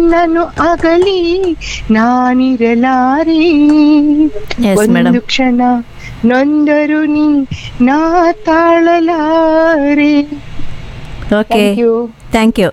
ನಿನ್ನನ್ನು ಅಗಲಿ ನಾನಿರಲಾರೆ Yes, madam. ಒಂದು ಕ್ಷಣ ನೊಂದರು ನೀ ನಾ ತಾಳಲಾರೆ okay thank you thank you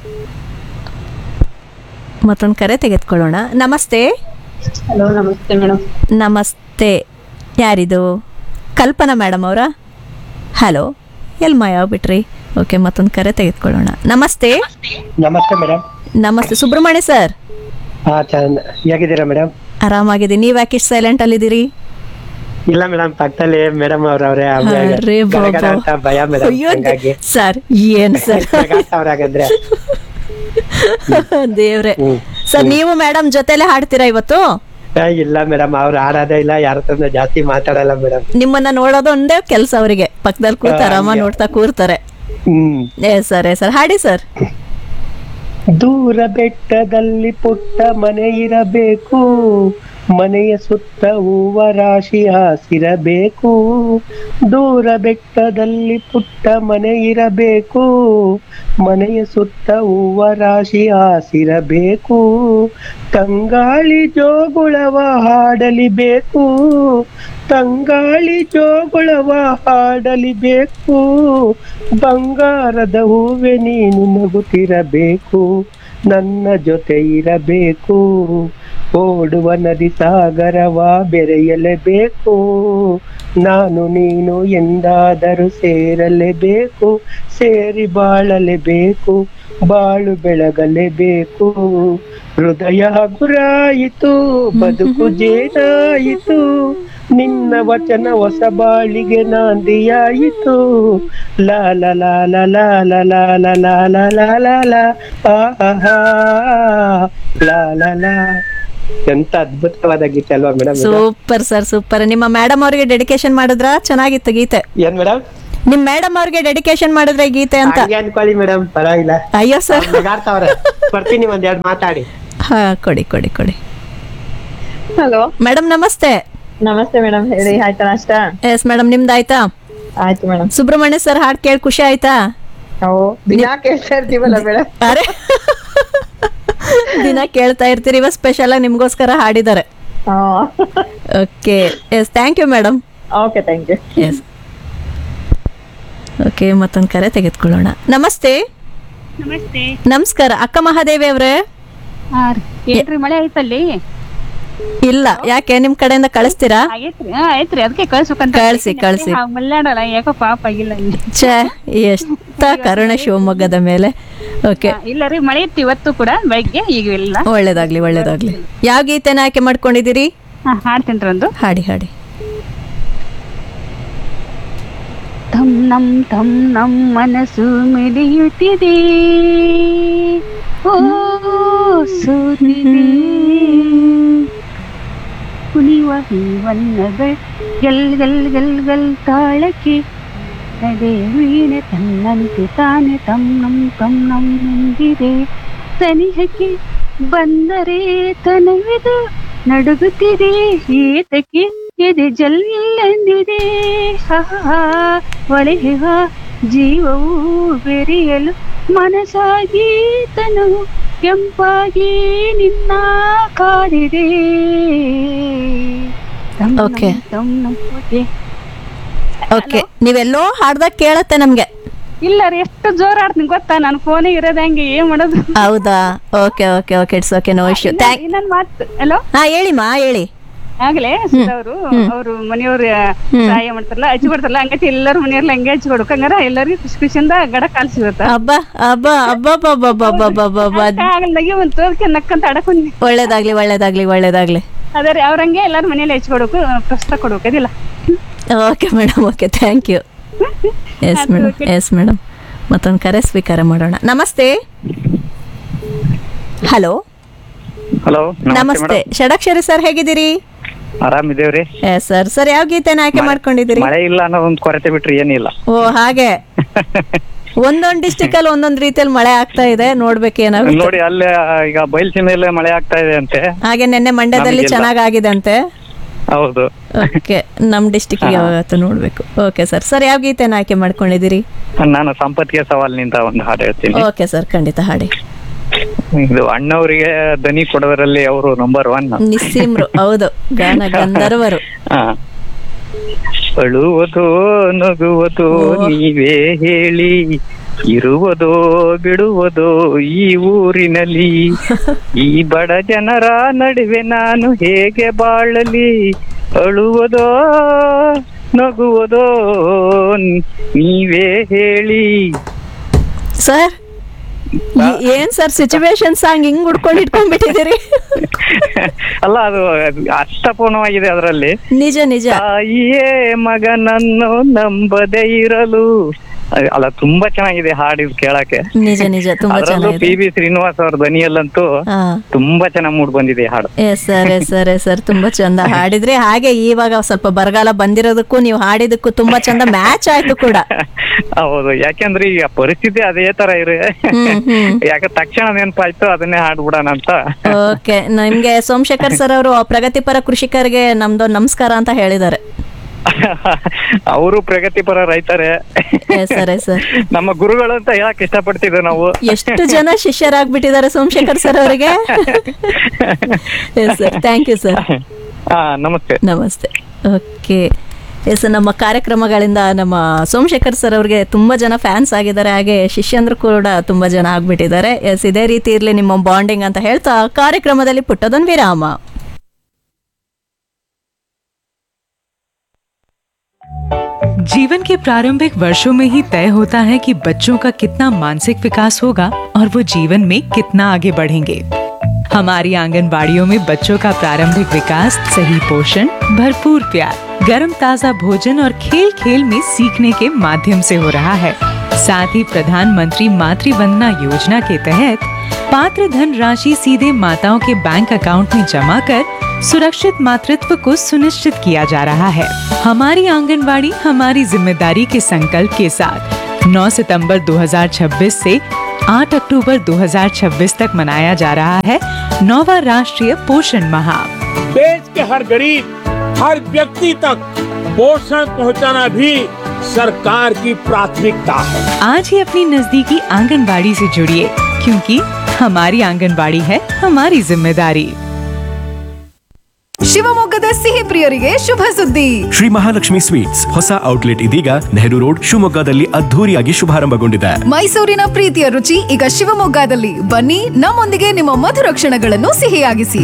ಮತ್ತೊಂದು ಕರೆ ತೆಗೆದುಕೊಳ್ಳೋಣ ನಮಸ್ತೆ ಹಲೋ ನಮಸ್ತೆ ಮೇಡಮ್ ನಮಸ್ತೆ ಯಾರಿದು ಕಲ್ಪನಾ ಮೇಡಮ್ ಅವರಾ ಹಲೋ ಎಲ್ಲಿ ಮಾಯ ಬಿಟ್ರಿ ಓಕೆ ಮತ್ತೊಂದು ಕರೆ ತೆಗೆದುಕೊಳ್ಳೋಣ ನಮಸ್ತೆ ನಮಸ್ತೆ ಮೇಡಮ್ ನಮಸ್ತೆ ಸುಬ್ರಹ್ಮಣ್ಯ ಸರ್ ಹಾ ಚಂದ ಹೇಗಿದ್ದೀರಾ ಮೇಡಮ್ ಆರಾಮಾಗಿದೆ ನೀವು ಯಾಕೆ ಇಷ್ಟು ಸೈಲೆಂಟ್ ಅಲ್ಲಿದ್ದೀರಿ ಇಲ್ಲ ಮೇಡಮ್ ಪಕ್ಕದಲ್ಲಿ ಮೇಡಮ್ ಅವ್ರವ್ರೆ ಅರೇ ಬಾಬಾ. ಅಂತ ಭಯ ಮೇಡಮ್ ಅಯ್ಯೋ ಹಂಗಾಗಿ ಸರ್ ಏನ್ ಸರ್ ಅವ್ರ ಹಾಗಾದ್ರೆ ದೇವ್ರೆ ಹ್ಮ್. ಸರ್ ನೀವು ಮೇಡಮ್ ಜೊತೆಲೆ ಹಾಡ್ತೀರಾ ಇವತ್ತು ಏ, ಇಲ್ಲ ಮೇಡಮ್ ಅವ್ರು ಆಡೋದೇ ಇಲ್ಲ ಯಾರ ಹತ್ರ ಜಾಸ್ತಿ ಮಾತಾಡಲ್ಲ ಮೇಡಮ್ ನಿಮ್ಮನ್ನ ನೋಡೋದು ಒಂದೇ ಕೆಲಸ ಅವರಿಗೆ ಪಕ್ಕದಲ್ಲಿ ಕೂತ ಹಾ, ಆರಾಮ ಹಂಗೆ. ನೋಡ್ತಾ ಕೂರ್ತಾರೆ ಹ್ಮ್ ಏ ಸರ್ ಏ ಸರ್ ಹಾಡಿ ಸರ್ ದೂರ ಬೆಟ್ಟದಲ್ಲಿ ಪುಟ್ಟ ಮನೆ ಇರಬೇಕು ಮನೆಯ ಸುತ್ತ ಹೂವ ರಾಶಿ ಹಾಸಿರಬೇಕು ದೂರ ಬೆಟ್ಟದಲ್ಲಿ ಪುಟ್ಟ ಮನೆ ಇರಬೇಕು ಮನೆಯ ಸುತ್ತ ಹೂವ ರಾಶಿ ಹಾಸಿರಬೇಕು ತಂಗಾಳಿ ಜೋಗುಳವ ಹಾಡಲಿಬೇಕು ತಂಗಾಳಿ ಜೋಗುಳವ ಹಾಡಲಿಬೇಕು ಬಂಗಾರದ ಹೂವೆ ನೀನು ನಗುತ್ತಿರಬೇಕು ನನ್ನ ಜೊತೆ ಇರಬೇಕು ಓಡುವ ನದಿ ಸಾಗರವ ಬೆರೆಯಲೇಬೇಕು ನಾನು ನೀನು ಎಂದಾದರೂ ಸೇರಲೇಬೇಕು ಸೇರಿ ಬಾಳಲೇಬೇಕು ಬಾಳು ಬೆಳಗಲೇಬೇಕು ಹೃದಯ ಗುರಾಯಿತು ಬದುಕು ಜೇನಾಯಿತು ನಿನ್ನ ವಚನ ಹೊಸ ಬಾಳಿಗೆ ನಾಂದಿಯಾಯಿತು ಲಾ ಲಾ ಲಾ ಲಾ ಲಾ ಲಾ ಲಾ ಲಾ ಲಾ ಲಾ ಲಾ ಲಾ ಲಾ ಆಹಾ ಲಾ ಲಾ ಲಾ ಎಂತ ಅದ್ಭುತವಾದ ಗೀತೆ ಅಲ್ವಾ ಮೇಡಮ್ ಸೂಪರ್ ಸರ್ ಸೂಪರ್ ನಿಮ್ಮ ಮೇಡಮ್ ಅವ್ರಿಗೆ ಡೆಡಿಕೇಶನ್ ಮಾಡಿದ್ರ ಚೆನ್ನಾಗಿತ್ತು ಗೀತೆ ಏನ್ ಮೇಡಮ್ ನಿಮ್ ಮೇಡಮ್ ಅವ್ರಿಗೆ ಡೆಡಿಕೇಶನ್ ಮಾಡಿದ್ರೆ ಗೀತೆ ಅಂತ ಹಂಗೆ ಅನ್ಕೊಳ್ಳಿ ಮೇಡಮ್ ಪರವಾಗಿಲ್ಲ ಅಯ್ಯೋ ಸರ್ ನಗಾಡ್ತಾವ್ರೆ ಬರ್ತೀನಿ ಒಂದ್ ಎರಡ್ ಮಾತಾಡಿ ಹಾ ಕೊಡಿ ಕೊಡಿ ಕೊಡಿ ಹಲೋ ಮೇಡಮ್ ನಮಸ್ತೆ ನಮಸ್ತೆ ಮೇಡಮ್ ಹೇಳಿ ಆಯ್ತಾ ನಾಷ್ಟ ಎಸ್ ಮೇಡಮ್ ನಿಮ್ದು ಆಯ್ತಾ ಆಯ್ತು ಮೇಡಮ್ ಸುಬ್ರಹ್ಮಣ್ಯ ಸರ್ ಹಾಡ್ ಕೇಳಿ ಖುಷಿ ಆಯ್ತಾ ನಾವು ದಿನಾ ಕೇಳ್ತಾ ಇರ್ತೀವಲ್ಲ ಮೇಡಮ್ ಅರೆ ದಿನ ಕೇಳ್ತಾ ಇರ್ತೀರಿ ಇವ ಸ್ಪೆಷಲ್ ಆಗಿ ನಿಮ್ಗೋಸ್ಕರ ಹಾಡಿದ್ದಾರೆ okay yes thank you madam okay thank you yes okay ಮತ್ತೊಂದು ಕರೆ ತೆಗೆದುಕೊಳ್ಳೋಣ ನಮಸ್ತೆ ನಮಸ್ತೆ ನಮಸ್ಕಾರ ಅಕ್ಕ ಮಹಾದೇವಿ ಅವರೇ ಹಾ ರೀ ಏನ್ರಿ ಮಳೆ ಐತಲ್ಲಿ ಇಲ್ಲ ಯಾಕೆ ನಿಮ್ ಕಡೆಯಿಂದ ಕಳಿಸ್ತೀರಾ ಆಗೈತ್ರಿ ಹಾ ಐತ್ರಿ ಅದಕ್ಕೆ ಕಳ್ಸ್ಬೇಕಂತ ಕಳ್ಸಿ, ಕಳ್ಸಿ. ಮಲ್ನಾಡಲ್ಲ ಯಾಕೋ ಪಾಪ ಆಗಿಲ್ಲ ಇಲ್ಲಿ ಛೇ ಎಷ್ಟ ಕರುಣೆ ಶಿವಮೊಗ್ಗದ ಮೇಲೆ ಓಕೆ ಹಾ, ಇಲ್ಲ ರೀ ಮಳೆ ಇತ್ತು ಇವತ್ತು ಕೂಡ ಬೆಳಿಗ್ಗೆ ಈಗ ಇಲ್ಲ ಒಳ್ಳೇದಾಗ್ಲಿ ಒಳ್ಳೇದಾಗ್ಲಿ ಯಾವ ಗೀತೆನ ಆಯ್ಕೆ ಮಾಡ್ಕೊಂಡಿದ್ದೀರಿ ಹಾ ಹಾಡ್ತೇನ್ರಿ ಒಂದು ಹಾಡಿ ಹಾಡಿ ತಮ್ ನಮ್ ತಮ್ ನಮ್ ಮನಸ್ಸು ಮಿಡಿಯುತ್ತಿದೆ ಓ ಸೋತಿದೆ ಕುಣಿಯುವ ಹೀವನ್ನಗಳು ಗಲ್ ಗಲ್ ಗಲ್ ಗಲ್ ತಾಳಕ್ಕೆ ಅದೇ ವೀಣೆ ತನ್ನಂತೆ ತಾನೆ ತಮ್ ನಮ್ ತಮ್ ನಮ್ ಎಂದಿದೆ ಸನಿಹಕ್ಕೆ ಬಂದರೆ ತನವಿದು ನಡುಗುತ್ತಿದೆ ಏತಕ್ಕೆ ಎದೆ ಜಲ್ಲೆಂದಿದೆ ಹಾ ಒಳೆಯುವ ಜೀವವು ಬೆರೆಯಲು ಮನಸ್ಸಾಗಿ ತನವು ಕೆಂಪಾಗಿ ನಿನ್ನ ಕಾಡಿದೆ ತಮ್ ನಮ್ Okay. ತಮ್ ನಮ್ ಓಕೆ. ಓಕೆ ನೀವೆಲ್ಲೋ ಹಾಡ್ದಾಗ ಕೇಳತ್ತೆ ನಮ್ಗೆ ಇಲ್ಲ ರೀ ಎಷ್ಟು ಜೋರ್ ಆಡ್ತೀನಿ ಗೊತ್ತಾ ನಾನು ಫೋನಿಗೆ ಇರೋದ್ ಹಂಗೆ ಏನ್ ಮಾಡೋದು ಹೌದಾ okay okay okay it's okay no issue thank ಇನ್ನೊಂದ್ ಮಾತು ಹಲೋ ಹಾ ಹೇಳಿ ಮಾ ಹೇಳಿ ಆಗ್ಲೇ ಅವರು ಅವ್ರು ಮನೆಯವ್ರ ಸಹಾಯ ಮಾಡ್ತಾರಲ್ಲ ಹಚ್ಚಿ ಕೊಡ್ತಾರಲ್ಲ ಹಂಗತಿ ಎಲ್ಲರೂ ಮನೆಯವ್ರಲ್ಲ ಹಂಗೆ ಹಚ್ಚಿ ಕೊಡ್ಬೇಕು ಹಂಗಾರ ಎಲ್ಲರಿಗೂ ಖುಷಿ ಖುಷಿಯಿಂದ ಗಡ ಕಾಲ್ ಸಿಗುತ್ತ ಅಬ್ಬ ಅಬ್ಬ ಅಬ್ಬ ಅಬ್ಬ ಅಬ್ಬ ಅಬ್ಬ ಅಬ್ಬ ಅಬ್ಬ ಆಗಲ್ಲ ನಗಿ ಒಂದು ತೋರ್ಕೆ ನಕ್ಕಂತ ಆಡಕೊಂಡಿ ಒಳ್ಳೇದಾಗ್ಲಿ ಒಳ್ಳೇದಾಗ್ಲಿ ಒಳ್ಳೇದಾಗ್ಲಿ ಅದೇ ರೀ ಅವ್ರಂಗೆ ಎಲ್ಲಾರು ಮನೇಲಿ ಹಚ್ಚಿ ಕೊಡ್ಬೇಕು ಪ್ರಸ್ತಾವ ಕೊಡ್ಬೇಕು ಅದಿಲ್ಲ okay madam okay thank you yes madam yes madam ಮತ್ತೊಂದು ಕರೆ ಸ್ವೀಕಾರ ಮಾಡೋಣ ನಮಸ್ತೆ ಹಲೋ ಹಲೋ ನಮಸ್ತೆ ಷಡಕ್ಷರಿ ಸರ್ ಹೇಗಿದ್ದೀರಿ ಆರಾಮಿದೇವ್ರಿ ಎಸ್ ಸರ್ ಸರ್ ಯಾವ ಗೀತೆನ ಆಯ್ಕೆ ಮಾಡ್ಕೊಂಡಿದ್ದೀರಿ ಮಳೆ ಇಲ್ಲ ಅನ್ನೋ ಒಂದ್ ಕೊರತೆ ಬಿಟ್ರಿ ಏನಿಲ್ಲ ಓ ಹಾಗೆ ಒಂದೊಂದ್ ಡಿಸ್ಟಿಕ್ ಅಲ್ಲಿ ಒಂದೊಂದ್ ರೀತಿಯಲ್ಲಿ ಮಳೆ ಆಗ್ತಾ ಇದೆ ನೋಡ್ಬೇಕು ಏನಾಗುತ್ತೆ ನೋಡಿ ಅಲ್ಲೇ ಈಗ ಬಯಲ್ಸೀಮೆಯಲ್ಲಿ ಮಳೆ ಆಗ್ತಾ ಇದೆ ಅಂತೆ ಹಾಗೆ ನಿನ್ನೆ ಮಂಡ್ಯದಲ್ಲಿ ನಮಗಿಲ್ಲ. ಚೆನ್ನಾಗಾಗಿದೆ ಅಂತೆ ಹೌದು ಓಕೆ ನಮ್ ಡಿಸ್ಟಿಕ್ ಯಾವತ್ತು ನೋಡ್ಬೇಕು ಓಕೆ ಸರ್ ಸರ್ ಯಾವ ಗೀತೆನ ಆಯ್ಕೆ ಮಾಡ್ಕೊಂಡಿದ್ದೀರಿ ನಾನು ಸಂಪತ್ತಿಗೆ ಸವಾಲ್ನಿಂದ ಒಂದು ಹಾಡು ಹೇಳ್ತೀನಿ ಓಕೆ ಸರ್ ಖಂಡಿತ ಹಾಡಿ ಇದು ಅಣ್ಣವರಿಗೆ ದನಿ ಕೊಡೋದ್ರಲ್ಲಿ ಅವರು ನಂಬರ್ ಒನ್ ನಿಸ್ಸೀಮ್ರು ಹೌದು ಗಾನ ಗಂಧರ್ವರು ಹಾ ಅಳುವುದೋ ನಗುವುದೋ ನೀವೇ ಹೇಳಿ ಇರುವುದೋ ಬಿಡುವುದೋ ಈ ಊರಿನಲ್ಲಿ ಈ ಬಡ ಜನರ ನಡುವೆ ನಾನು ಹೇಗೆ ಬಾಳಲಿ ಅಳುವುದೋ ನಗುವುದೋ ನೀವೇ ಹೇಳಿ ಸರ್ ಈ- ಏನ್ ಸರ್ ಸಿಚುವೇಶನ್ ಸಾಂಗ್ ಹಿಂಗ್ ಹುಡ್ಕೊಂಡು ಇಟ್ಕೊಂಡ್ಬಿಟ್ಟಿದ್ದೀರಿ ಅಲ್ಲ ಅದು ಅರ್ಥಪೂರ್ಣವಾಗಿದೆ ಅದರಲ್ಲಿ ನಿಜ ನಿಜ ತಾಯಿಯೇ ಮಗನನ್ನು ನಂಬದೇ ಇರಲು ಅ- ಅಲ್ಲ ತುಂಬಾ ಚೆನ್ನಾಗಿದೆ ಹಾಡಿದ್ ಕೇಳಕ್ಕೆ ನಿಜ ನಿಜ ತುಂಬಾ ಅದರಲ್ಲೂ ಪಿ ಚೆನ್ನಾಗಿದೆ ಬಿ ಶ್ರೀನಿವಾಸ್ ಅವ್ರ ಧ್ವನಿಯಲ್ಲಂತೂ ಹಾ ತುಂಬಾ ಚೆನ್ನಾಗಿ ಮೂಡ್ ಬಂದಿದೆ ಈ ಹಾಡು yes sir yes sir yes sir ತುಂಬಾ ಚಂದ ಹಾಡಿದ್ರೆ ಹಾಗೆ ಇವಾಗ ಸ್ವಲ್ಪ ಬರಗಾಲ ಬಂದಿರೋದಕ್ಕೂ ನೀವು ಹಾಡಿದಕ್ಕೂ ತುಂಬಾ ಚಂದ ಮ್ಯಾಚ್ ಆಯ್ತು ಕೂಡ ಹೌದು ಯಾಕೆಂದ್ರೆ ಈಗ ಪರಿಸ್ಥಿತಿ ಅದೇ ತರ ಇರು ಹ್ಮ್, ಹ್ಮ್. ಯಾಕೆ ತಕ್ಷಣ ನೆನಪಾಯ್ತು ಅದನ್ನೇ ಹಾಡ್ಬಿಡೋಣ ಅಂತ ಓಕೆ ನಿಮ್ಗೆ ಸೋಮಶೇಖರ್ ಸರ್ ಅವರು ಪ್ರಗತಿಪರ ಕೃಷಿಕರಿಗೆ ನಮ್ದು ನಮಸ್ಕಾರ ಅಂತ ಹೇಳಿದ್ದಾರೆ ಅವರು ಪ್ರಗತಿಪರ ರೈತರೇ ಎಸ್ ಸರ್ ಎಸ್ ಸರ್ ನಮ್ಮ ಗುರುಗಳು ಅಂತ ಹೇಳಕ್ ಇಷ್ಟಪಡ್ತಿದ್ವಿ ನಾವು ಎಷ್ಟು ಜನ ಶಿಷ್ಯರಾಗ್ಬಿಟ್ಟಿದ್ದಾರೆ ಸೋಮಶೇಖರ್ ಸರ್ ಅವರಿಗೆ yes sir thank you sir ಹಾ ನಮಸ್ತೆ ನಮಸ್ತೆ ಓಕೆ ಎಸ್ ನಮ್ಮ ಕಾರ್ಯಕ್ರಮಗಳಿಂದ ನಮ್ಮ ಸೋಮಶೇಖರ್ ಸರ್ ಅವ್ರಿಗೆ ತುಂಬಾ ಜನ ಫ್ಯಾನ್ಸ್ ಆಗಿದ್ದಾರೆ ಹಾಗೆ ಶಿಷ್ಯಂದ್ರು ಕೂಡ ತುಂಬಾ ಜನ ಆಗ್ಬಿಟ್ಟಿದ್ದಾರೆ ಎಸ್ ಇದೇ ರೀತಿ ಇರಲಿ ನಿಮ್ಮ ಬಾಂಡಿಂಗ್ ಅಂತ ಹೇಳ್ತಾ ಕಾರ್ಯಕ್ರಮದಲ್ಲಿ ಪುಟ್ಟದೊಂದು ವಿರಾಮ जीवन के प्रारंभिक वर्षों में ही तय होता है कि बच्चों का कितना मानसिक विकास होगा और वो जीवन में कितना आगे बढ़ेंगे हमारी आंगनबाड़ियों में बच्चों का प्रारंभिक विकास सही पोषण भरपूर प्यार गर्म ताजा भोजन और खेल खेल में सीखने के माध्यम से हो रहा है साथ ही प्रधानमंत्री मातृ वंदना योजना के तहत पात्र धन राशि सीधे माताओं के बैंक अकाउंट में जमा कर सुरक्षित मातृत्व को सुनिश्चित किया जा रहा है हमारी आंगनवाड़ी हमारी जिम्मेदारी के संकल्प के साथ 9 सितंबर 2026 से 8 अक्टूबर 2026 तक मनाया जा रहा है नौवा राष्ट्रीय पोषण माह देश के हर गरीब हर व्यक्ति तक पोषण पहुंचाना भी सरकार की प्राथमिकता है आज ही अपनी नजदीकी आंगनबाड़ी से जुड़िए क्योंकि हमारी आंगनबाड़ी है हमारी जिम्मेदारी ಶಿವಮೊಗ್ಗದ ಸಿಹಿ ಪ್ರಿಯರಿಗೆ ಶುಭ ಸುದ್ದಿ ಶ್ರೀ ಮಹಾಲಕ್ಷ್ಮಿ ಸ್ವೀಟ್ಸ್ ಹೊಸ ಔಟ್ಲೆಟ್ ಇದೀಗ ನೆಹರು ರೋಡ್ ಶಿವಮೊಗ್ಗದಲ್ಲಿ ಅದ್ಧೂರಿಯಾಗಿ ಶುಭಾರಂಭಗೊಂಡಿದೆ ಮೈಸೂರಿನ ಪ್ರೀತಿಯ ರುಚಿ ಈಗ ಶಿವಮೊಗ್ಗದಲ್ಲಿ ಬನ್ನಿ ನಮ್ಮೊಂದಿಗೆ ನಿಮ್ಮ ಮಧುರ ಕ್ಷಣಗಳನ್ನು ಸಿಹಿಯಾಗಿಸಿ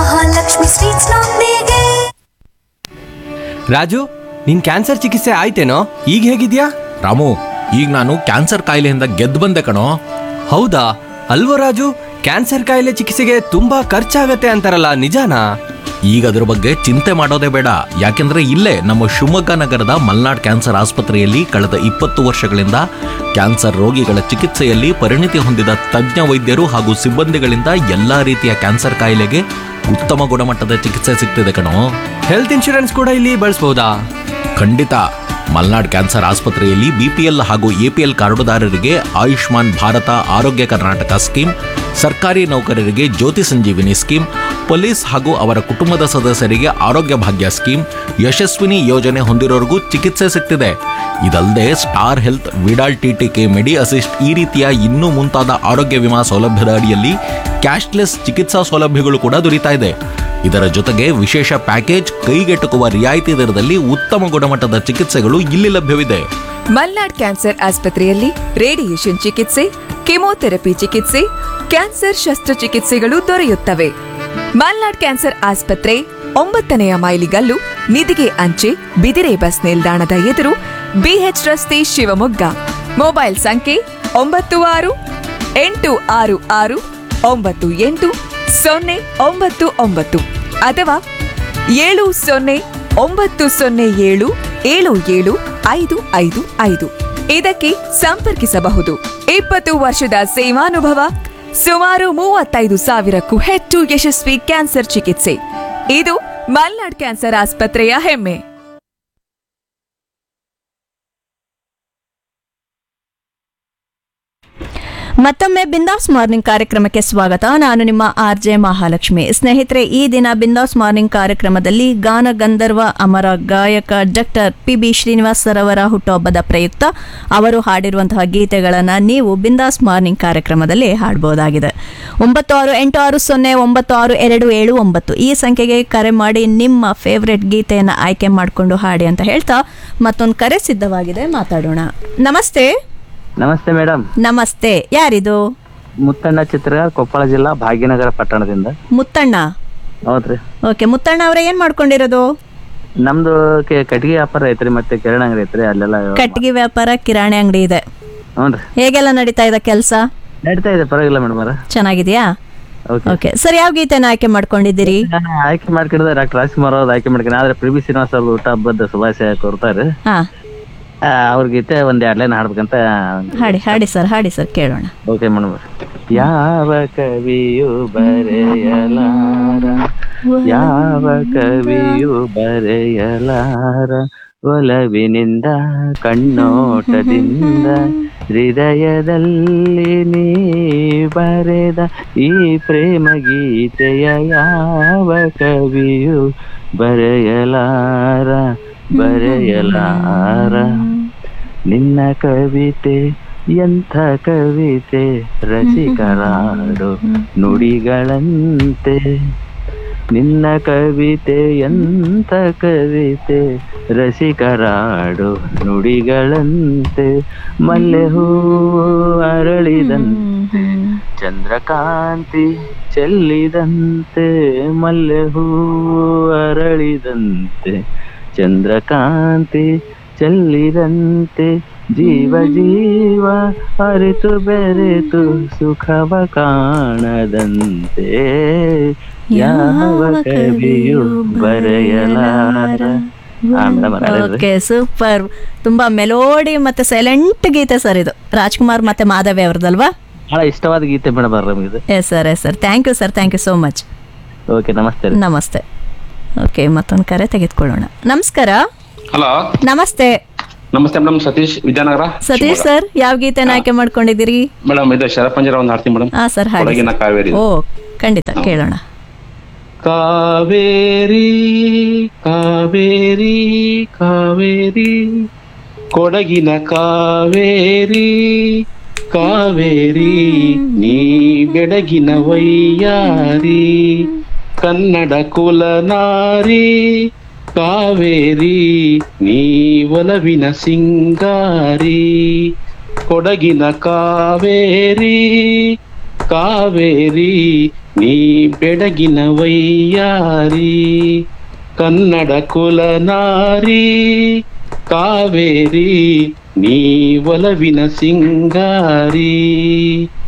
ರಾಜು ನಿನ್ ಕ್ಯಾನ್ಸರ್ ಚಿಕಿತ್ಸೆ ಆಯ್ತೇನೋ ಈಗ ಹೇಗಿದ್ಯಾ ರಾಮು ಈಗ ನಾನು ಕ್ಯಾನ್ಸರ್ ಕಾಯಿಲೆಯಿಂದ ಗೆದ್ದು ಬಂದೆ ಕಣೋ ಹೌದಾ ಅಲ್ವೋ ರಾಜು ಕ್ಯಾನ್ಸರ್ ಕಾಯಿಲೆ ಚಿಕಿತ್ಸೆಗೆ ತುಂಬಾ ಖರ್ಚಾಗತ್ತೆ ಅಂತಾರಲ್ಲ ನಿಜಾನಾ ಈಗ ಅದ್ರ ಬಗ್ಗೆ ಚಿಂತೆ ಮಾಡೋದೇ ಬೇಡ ಯಾಕೆಂದ್ರೆ ಇಲ್ಲೇ ನಮ್ಮ ಶಿವಮೊಗ್ಗ ನಗರದ ಮಲ್ನಾಡ್ ಕ್ಯಾನ್ಸರ್ ಆಸ್ಪತ್ರೆಯಲ್ಲಿ ಕಳೆದ ಇಪ್ಪತ್ತು ವರ್ಷಗಳಿಂದ ಕ್ಯಾನ್ಸರ್ ರೋಗಿಗಳ ಚಿಕಿತ್ಸೆಯಲ್ಲಿ ಪರಿಣಿತಿ ಹೊಂದಿದ ತಜ್ಞ ವೈದ್ಯರು ಹಾಗೂ ಸಿಬ್ಬಂದಿಗಳಿಂದ ಎಲ್ಲಾ ರೀತಿಯ ಕ್ಯಾನ್ಸರ್ ಕಾಯಿಲೆಗೆ ಉತ್ತಮ ಗುಣಮಟ್ಟದ ಚಿಕಿತ್ಸೆ ಸಿಗ್ತಿದೆ ಕಣೋ ಹೆಲ್ತ್ ಇನ್ಶೂರೆನ್ಸ್ ಕೂಡ ಇಲ್ಲಿ ಬಳಸಬಹುದಾ ಖಂಡಿತ ಮಲ್ನಾಡ್ ಕ್ಯಾನ್ಸರ್ ಆಸ್ಪತ್ರೆಯಲ್ಲಿ ಬಿಪಿಎಲ್ ಹಾಗೂ ಎಪಿಎಲ್ ಕಾರ್ಡುದಾರರಿಗೆ ಆಯುಷ್ಮಾನ್ ಭಾರತ ಆರೋಗ್ಯ ಕರ್ನಾಟಕ ಸ್ಕೀಮ್ ಸರ್ಕಾರಿ ನೌಕರರಿಗೆ ಜ್ಯೋತಿ ಸಂಜೀವಿನಿ ಸ್ಕೀಮ್ ಪೊಲೀಸ್ ಹಾಗೂ ಅವರ ಕುಟುಂಬದ ಸದಸ್ಯರಿಗೆ ಆರೋಗ್ಯ ಭಾಗ್ಯ ಸ್ಕೀಮ್ ಯಶಸ್ವಿನಿ ಯೋಜನೆ ಹೊಂದಿರೋರಿಗೂ ಚಿಕಿತ್ಸೆ ಸಿಗ್ತಿದೆ ಇದಲ್ಲದೆ star health Vidal TTK medi assist ಈ ರೀತಿಯ ಇನ್ನೂ ಮುಂತಾದ ಆರೋಗ್ಯ ವಿಮಾ ಸೌಲಭ್ಯದ ಅಡಿಯಲ್ಲಿ ಕ್ಯಾಶ್ಲೆಸ್ ಚಿಕಿತ್ಸಾ ಸೌಲಭ್ಯಗಳು ಕೂಡ ದೊರೀತಾ ಇದೆ ಇದರ ಜೊತೆಗೆ ವಿಶೇಷ ಪ್ಯಾಕೇಜ್ ಕೈಗೆಟುಕುವ ರಿಯಾಯಿತಿ ದರದಲ್ಲಿ ಉತ್ತಮ ಗುಣಮಟ್ಟದ ಚಿಕಿತ್ಸೆಗಳು ಇಲ್ಲಿ ಲಭ್ಯವಿದೆ ಮಲ್ನಾಡ್ ಕ್ಯಾನ್ಸರ್ ಆಸ್ಪತ್ರೆಯಲ್ಲಿ ರೇಡಿಯೇಷನ್ ಚಿಕಿತ್ಸೆ ಕೆಮೊಥೆರಪಿ ಚಿಕಿತ್ಸೆ ಕ್ಯಾನ್ಸರ್ ಶಸ್ತ್ರಚಿಕಿತ್ಸೆಗಳು ದೊರೆಯುತ್ತವೆ ಮಲ್ನಾಡ್ ಕ್ಯಾನ್ಸರ್ ಆಸ್ಪತ್ರೆ ಒಂಬತ್ತನೆಯ ಮೈಲಿಗಲ್ಲು ನಿಧಿಗೆ ಅಂಚೆ ಬಿದಿರೆ ಬಸ್ ನಿಲ್ದಾಣದ ಎದುರು ಬಿಎಚ್ ರಸ್ತೆ ಶಿವಮೊಗ್ಗ ಮೊಬೈಲ್ ಸಂಖ್ಯೆ ಒಂಬತ್ತು ಆರು ಎಂಟು ಆರು ಆರು ಒಂಬತ್ತು ಎಂಟು ಸೊನ್ನೆ ಒಂಬತ್ತು ಒಂಬತ್ತು ಅಥವಾ ಏಳು ಸೊನ್ನೆ ಒಂಬತ್ತು ಸೊನ್ನೆ ಏಳು ಏಳು ಏಳು ಐದು ಐದು ಐದು ಇದಕ್ಕೆ ಸಂಪರ್ಕಿಸಬಹುದು ಇಪ್ಪತ್ತು ವರ್ಷದ ಸೇವಾನುಭವ ಸುಮಾರು ಮೂವತ್ತೈದು ಸಾವಿರಕ್ಕೂ ಹೆಚ್ಚು ಯಶಸ್ವಿ ಕ್ಯಾನ್ಸರ್ ಚಿಕಿತ್ಸೆ ಇದು ಮಲ್ನಾಡ್ ಕ್ಯಾನ್ಸರ್ ಆಸ್ಪತ್ರೆಯ ಹೆಮ್ಮೆ ಮತ್ತೊಮ್ಮೆ ಬಿಂದಾಸ್ ಮಾರ್ನಿಂಗ್ ಕಾರ್ಯಕ್ರಮಕ್ಕೆ ಸ್ವಾಗತ ನಾನು ನಿಮ್ಮ ಆರ್ ಜೆ ಮಹಾಲಕ್ಷ್ಮಿ ಸ್ನೇಹಿತರೆ ಈ ದಿನ ಬಿಂದಾಸ್ ಮಾರ್ನಿಂಗ್ ಕಾರ್ಯಕ್ರಮದಲ್ಲಿ ಗಾನ ಗಂಧರ್ವ ಅಮರ ಗಾಯಕ doctor P B Srinivas sir ಅವರ ಹುಟ್ಟುಹಬ್ಬದ ಪ್ರಯುಕ್ತ ಅವರು ಹಾಡಿರುವಂತಹ ಗೀತೆಗಳನ್ನು ನೀವು ಬಿಂದಾಸ್ ಮಾರ್ನಿಂಗ್ ಕಾರ್ಯಕ್ರಮದಲ್ಲಿ ಹಾಡಬಹುದಾಗಿದೆ ಒಂಬತ್ತು ಆರು ಎಂಟು ಆರು ಸೊನ್ನೆ ಒಂಬತ್ತು ಆರು ಎರಡು ಏಳು ಒಂಬತ್ತು ಈ ಸಂಖ್ಯೆಗೆ ಕರೆ ಮಾಡಿ ನಿಮ್ಮ ಫೇವ್ರೆಟ್ ಗೀತೆಯನ್ನು ಆಯ್ಕೆ ಮಾಡಿಕೊಂಡು ಹಾಡಿ ಅಂತ ಹೇಳ್ತಾ ಮತ್ತೊಂದು ಕರೆ ಸಿದ್ಧವಾಗಿದೆ ಮಾತಾಡೋಣ ನಮಸ್ತೆ ನಮಸ್ತೆ ಮೇಡಮ್ ನಮಸ್ತೆ ಯಾರಿದು ಮುತ್ತಣ್ಣ ಚಿತ್ರ ಕೊಪ್ಪಳ ಜಿಲ್ಲಾ ಭಾಗ್ಯನಗರ ಪಟ್ಟಣದಿಂದ ಮುತ್ತಣ್ಣ ಹೌದ್ರಿ ಓಕೆ ಮುತ್ತಣ್ಣ ಅವರೇ ಏನ್ ಮಾಡ್ಕೊಂಡಿರೋದು ನಮ್ದು ಕೆ- ಕಟ್ಟಿಗೆ ವ್ಯಾಪಾರ ಐತ್ರಿ ಮತ್ತೆ ಕಿರಾಣಿ ಅಂಗಡಿ ಐತ್ರಿ ಅಲ್ಲೆಲ್ಲ ಕಟ್ಟಿಗೆ ವ್ಯಾಪಾರ ಕಿರಾಣಿ ಅಂಗಡಿ ಇದೆ ಹ್ಞೂನ್ರಿ ಹೇಗೆಲ್ಲ ನಡೀತಾ ಇದೆ ಕೆಲಸ ನಡೀತಾ ಇದೆ ಪರವಾಗಿಲ್ಲ ಮೇಡಮ್ ಅವ್ರ ಚೆನ್ನಾಗಿದ್ಯಾ ಓಕೆ ಓಕೆ ಸರ್ ಯಾವ ಗೀತೆನ ಆಯ್ಕೆ ಮಾಡ್ಕೊಂಡಿದ್ದೀರಿ ಆಯ್ಕೆ ಮಾಡ್ಕೊಂಡಿದ್ದೆ ಡಾಕ್ಟರ್ ರಾಜ್ಕುಮಾರ್ ಅವ್ರದ್ದು ಆಯ್ಕೆ ಮಾಡ್ಕೊಂಡು ಆದ್ರೆ ಪಿ ಬಿ ಶ್ರೀನಿವಾಸ್ ಅವ್ರ ಊಟ ಹಬ್ಬದ ಶುಭಾಶಯ ಕೋರ್ತಾರೆ ಹಾ ಆ, ಅವ್ರ ಗೀತೆ ಒಂದ್ ಎರಡ್ ಲೈನ್ ಹಾಡ್ಬೇಕಂತ ಹಾಡಿ ಹಾಡಿ ಸರ್ ಹಾಡಿ ಸರ್ ಕೇಳೋಣ ಓಕೆ ಮೇಡಮ್ ಯಾವ ಕವಿಯು ಬರೆಯಲಾರ ಯಾವ ಕವಿಯು ಬರೆಯಲಾರ ಒಲವಿನಿಂದ ಕಣ್ಣೋಟದಿಂದ ಹೃದಯದಲ್ಲಿ ನೀ ಬರೆದ ಈ ಪ್ರೇಮ ಗೀತೆಯ ಯಾವ ಕವಿಯು ಬರೆಯಲಾರ ಬರೆಯಲಾರ ನಿನ್ನ ಕವಿತೆ ಎಂಥ ಕವಿತೆ ರಸಿಕರಾಡು ನುಡಿಗಳಂತೆ ನಿನ್ನ ಕವಿತೆ ಎಂಥ ಕವಿತೆ ರಸಿಕರಾಡು ನುಡಿಗಳಂತೆ ಮಲ್ಲೆ ಹೂವು ಅರಳಿದಂತೆ ಚಂದ್ರಕಾಂತಿ ಚೆಲ್ಲಿದಂತೆ ಮಲ್ಲೆ ಹೂವು ಅರಳಿದಂತೆ ಚಂದ್ರಕಾಂತಿ ಚೆಲ್ಲಿದಂತೆ ಜೀವ ಜೀವ ಅರಿತು ಬೆರೆತು ಸುಖವ ಕಾಣದಂತೆ ಯಾವ ಕವಿಯು ಬರೆಯಲಾರ ಆ, madam, ಅವ್ರು ಹೇಳಿದ್ರಿ. ಓಕೆ ಸೂಪರ್ ತುಂಬಾ ಮೆಲೋಡಿ ಮತ್ತೆ ಸೈಲೆಂಟ್ ಗೀತೆ ಸರ್ ಇದು ರಾಜ್ಕುಮಾರ್ ಮತ್ತೆ ಮಾಧವಿ ಅವ್ರದಲ್ವಾ ಬಹಳ ಇಷ್ಟವಾದ ಗೀತೆ ಮೇಡಮ್ ಅವ್ರ ನಮಗೆ yes sir yes sir thank you sir thank you so much okay ನಮಸ್ತೆ ರೀ. ನಮಸ್ತೆ ಓಕೆ ಮತ್ತೊಂದು ಕರೆ ತೆಗೆದುಕೊಳ್ಳೋಣ ನಮಸ್ಕಾರ ಹಲೋ ನಮಸ್ತೆ ನಮಸ್ತೆ ಮೇಡಮ್ ಸತೀಶ್ ವಿದ್ಯಾನಗರ ಸತೀಶ್ ಸರ್ ಯಾವ ಗೀತೆನ ಆಯ್ಕೆ ಮಾಡ್ಕೊಂಡಿದ್ದೀರಿ ಮೇಡಮ್ ಇದು ಶರಪಂಜರ ಒಂದು ಹಾಡ್ತೀನಿ ಮೇಡಮ್ ಹಾ ಸರ್ ಹಾಡಿ ಕೊಡಗಿನ ಕಾವೇರಿ ಓ ಖಂಡಿತ ಕೇಳೋಣ ಕಾವೇರಿ ಕಾವೇರಿ ಕಾವೇರಿ ಕೊಡಗಿನ ಕಾವೇರಿ ಕಾವೇರಿ ನೀ ಬೆಡಗಿನ ವೈಯಾರಿ ಕನ್ನಡ ಕುಲನಾರಿ ಕಾವೇರಿ ನೀ ಒಲವಿನ ಸಿಂಗಾರಿ ಕೊಡಗಿನ ಕಾವೇರಿ ಕಾವೇರಿ ನೀ ಬೆಡಗಿನ ವೈಯಾರಿ ಕನ್ನಡ ಕುಲನಾರಿ ಕಾವೇರಿ ನೀ ಒಲವಿನ ಸಿಂಗಾರಿ